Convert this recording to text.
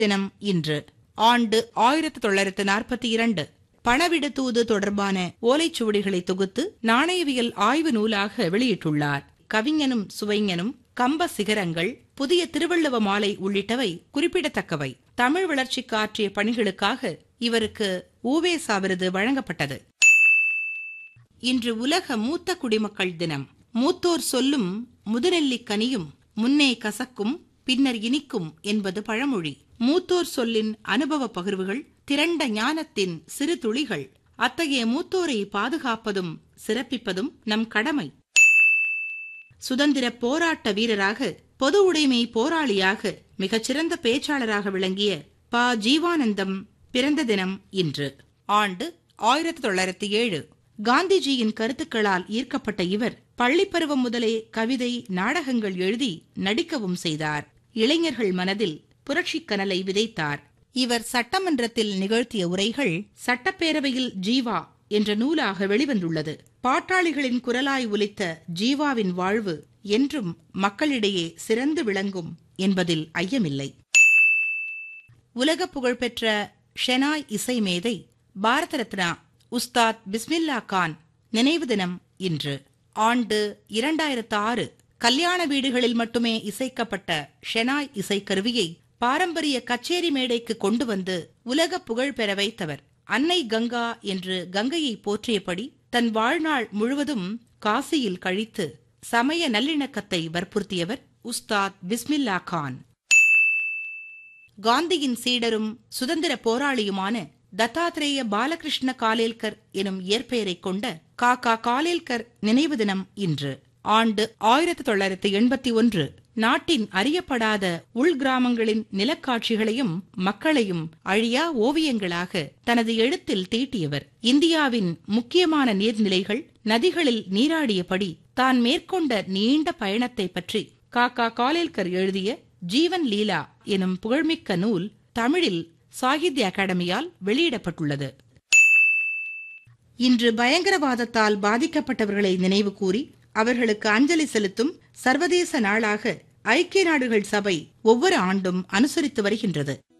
தினம் இன்று ஆண்டு ஆயிரத்து தொள்ளாயிரத்து நாற்பத்தி இரண்டு பணவிடு தூது தொடர்பான ஓலைச்சுவடிகளை தொகுத்து நாணயவியல் ஆய்வு நூலாக வெளியிட்டுள்ளார் கவிஞனும் சுவைஞனும் கம்ப சிகரங்கள் புதிய திருவள்ளுவ மாலை உள்ளிட்டவை குறிப்பிடத்தக்கவை தமிழ் வளர்ச்சிக்கு ஆற்றிய பணிகளுக்காக இவருக்கு ஊவேசா விருது வழங்கப்பட்டது இன்று உலக மூத்த குடிமக்கள் தினம் மூத்தோர் சொல்லும் முதுநெல்லிக் கனியும் முன்னே கசக்கும் பின்னர் இனிக்கும் என்பது பழமொழி மூத்தோர் சொல்லின் அனுபவ பகிர்வுகள் திரண்ட ஞானத்தின் சிறு துளிகள் அத்தகைய மூத்தோரை பாதுகாப்பதும் சிறப்பிப்பதும் நம் கடமை சுதந்திர போராட்ட வீரராக பொது உடைமை போராளியாக மிகச்சிறந்த பேச்சாளராக விளங்கிய ப ஜீவானந்தம் பிறந்த தினம் இன்று ஆண்டு ஆயிரத்தி தொள்ளாயிரத்தி ஏழு காந்திஜியின் கருத்துக்களால் ஈர்க்கப்பட்ட இவர் பள்ளிப்பருவம் முதலே கவிதை நாடகங்கள் எழுதி நடிக்கவும் செய்தார் இளைஞர்கள் மனதில் புரட்சிக் கனலை விதைத்தார் இவர் சட்டமன்றத்தில் நிகழ்த்திய உரைகள் சட்டப்பேரவையில் ஜீவா என்ற நூலாக வெளிவந்துள்ளது பாட்டாளிகளின் குரலாய் ஒலித்த ஜீவாவின் வாழ்வு என்றும் மக்களிடையே சிறந்து விளங்கும் என்பதில் ஐயமில்லை உலக புகழ்பெற்ற ஷெனாய் இசை மேதை பாரத ரத்னா உஸ்தாத் பிஸ்மில்லா கான் நினைவு தினம் இன்று ஆண்டு இரண்டாயிரத்து ஆறு கல்யாண வீடுகளில் மட்டுமே இசைக்கப்பட்ட ஷெனாய் இசைக்கருவியை பாரம்பரிய கச்சேரி மேடைக்கு கொண்டு வந்து உலக புகழ் பெற வைத்தவர் அன்னை கங்கா என்று கங்கையை போற்றியபடி தன் வாழ்நாள் முழுவதும் காசியில் கழித்து சமய நல்லிணக்கத்தை வற்புறுத்தியவர் உஸ்தாத் பிஸ்மில்லா கான் காந்தியின் சீடரும் சுதந்திர போராளியுமான தத்தாத்ரேய பாலகிருஷ்ண காலேல்கர் எனும் இயற்பெயரைக் கொண்ட காகா காலேல்கர் நினைவு தினம் இன்று ஆண்டு ஆயிரத்தி தொள்ளாயிரத்தி எண்பத்தி ஒன்று நாட்டின் அறியப்படாத உள்கிராமங்களின் நிலக்காட்சிகளையும் மக்களையும் அழியா ஓவியங்களாக தனது எழுத்தில் தீட்டியவர் இந்தியாவின் முக்கியமான நீர்நிலைகள் நதிகளில் நீராடியபடி தான் மேற்கொண்ட நீண்ட பயணத்தை பற்றி காக்கா காலேல்கர் எழுதிய ஜீவன் லீலா எனும் புகழ்மிக்க நூல் தமிழில் சாகித்ய அகாடமியால் வெளியிடப்பட்டுள்ளது இன்று பயங்கரவாதத்தால் பாதிக்கப்பட்டவர்களை நினைவு கூறி அவர்களுக்கு அஞ்சலி செலுத்தும் சர்வதேச நாளாக ஐக்கிய நாடுகள் சபை ஒவ்வொரு ஆண்டும் அனுசரித்து வருகின்றது